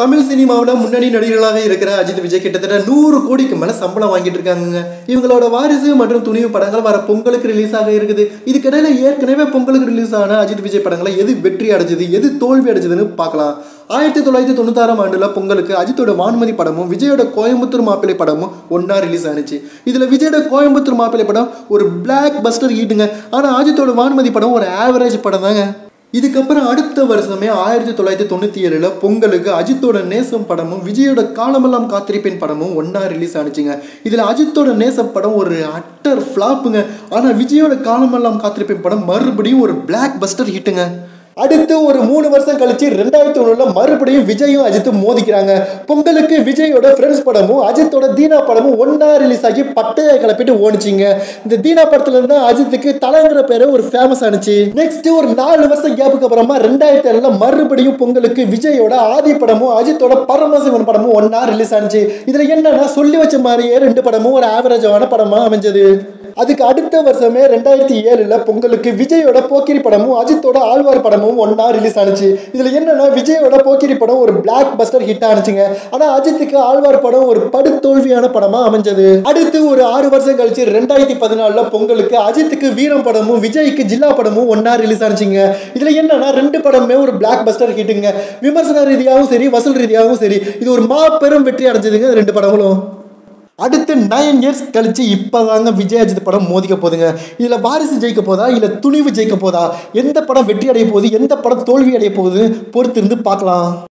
தமிழ் சினிமாவில் முன்னணி நடிகர்களாக இருக்கிற அஜித் விஜய் கிட்டத்தட்ட நூறு கோடிக்கு மேலே சம்பளம் வாங்கிட்டு இருக்காங்க இவங்களோட வாரிசு மற்றும் துணிவு படங்கள் வர பொங்கலுக்கு ரிலீஸ் ஆக இருக்குது இதுக்கிடையில ஏற்கனவே பொங்கலுக்கு ரிலீஸ் ஆன அஜித் விஜய் படங்களை எது வெற்றி அடைஞ்சது எது தோல்வி அடைஞ்சதுன்னு பார்க்கலாம் ஆயிரத்தி தொள்ளாயிரத்தி தொண்ணூத்தாறாம் ஆண்டுல பொங்கலுக்கு அஜித்தோட வான்மதி படமும் விஜயோட கோயம்புத்தூர் மாப்பிள்ளை படமும் ஒன்றா ரிலீஸ் ஆனிச்சு இதில் விஜயோட கோயம்புத்தூர் மாப்பிள்ளை படம் ஒரு பிளாக் பஸ்டர் ஹீட்டுங்க ஆனால் அஜித்தோட வான்மதி படம் ஒரு ஆவரேஜ் படம் தாங்க இதுக்கப்புறம் அடுத்த வருஷமே ஆயிரத்தி தொள்ளாயிரத்தி தொண்ணூற்றி ஏழில் பொங்கலுக்கு அஜித்தோட நேசம் படமும் விஜயோட காலமெல்லாம் காத்திருப்பேன் படமும் ஒன்றா ரிலீஸ் ஆனிச்சுங்க இதில் அஜித்தோட நேசம் படம் ஒரு அட்டர் ஃப்ளாப்புங்க ஆனால் விஜயோட காலமெல்லாம் காத்திருப்பேன் படம் மறுபடியும் ஒரு பிளாக் பஸ்டர் ஹிட்டுங்க அடுத்து ஒரு மூணு வருஷம் கழிச்சு ரெண்டாயிரத்தி ஒண்ணுல மறுபடியும் விஜயும் அஜித்தும் மோதிக்கிறாங்க பொங்கலுக்கு விஜயோட ஃப்ரெண்ட்ஸ் படமும் அஜித்தோட தீனா படமும் ஒன்றா ரிலீஸ் ஆகி பட்டையை கிளப்பிட்டு ஓடிச்சிங்க இந்த தீனா படத்துல இருந்தா அஜித்துக்கு தலைங்கிற பேரு ஒரு ஃபேமஸ் ஆனிச்சு நெக்ஸ்ட் ஒரு நாலு வருஷம் கேப்புக்கு அப்புறமா ரெண்டாயிரத்தி ஏழுல மறுபடியும் பொங்கலுக்கு விஜயோட ஆதி படமும் அஜித்தோட பரமசிவன் படமும் ஒன்றா ரிலீஸ் ஆனிச்சு இதுல என்னன்னா சொல்லி வச்ச மாதிரியே ரெண்டு படமும் ஒரு ஆவரேஜான படமா அமைஞ்சது அதுக்கு அடுத்த வருஷமே ரெண்டாயிரத்தி ஏழுல பொங்கலுக்கு விஜயோட போக்கிரி படமும் அஜித்தோட ஆழ்வார் படமும் ஒன்றா ரிலீஸ் ஆனிச்சு இதுல என்னன்னா விஜயோட போக்கிரி படம் ஒரு பிளாக் பஸ்டர் ஹிட் ஆனிச்சுங்க ஆனா அஜித்துக்கு ஆழ்வார் படம் ஒரு படுதோல்வியான படமா அமைஞ்சது அடுத்து ஒரு ஆறு வருஷம் கழிச்சு ரெண்டாயிரத்தி பதினாலுல பொங்கலுக்கு அஜித்துக்கு வீரம் படமும் விஜய்க்கு ஜில்லா படமும் ஒன்றா ரிலீஸ் ஆனிச்சுங்க இதுல என்னன்னா ரெண்டு படமே ஒரு பிளாக் பஸ்டர் ஹிட்டுங்க விமர்சன ரீதியாகவும் சரி வசூல் ரீதியாகவும் சரி இது ஒரு மாபெரும் வெற்றி அடைஞ்சதுங்க இந்த ரெண்டு படங்களும் அடுத்து நைன் இயர்ஸ் கழிச்சு இப்போதாங்க விஜய் அஜித் படம் மோதிக்க போகுதுங்க இதில் வாரிசு ஜெயிக்க போதா இல்லை துணிவு ஜெயிக்க போதா எந்த படம் வெற்றி அடைய போகுது எந்த படம் தோல்வி அடைய போகுது பொறுத்திருந்து பார்க்கலாம்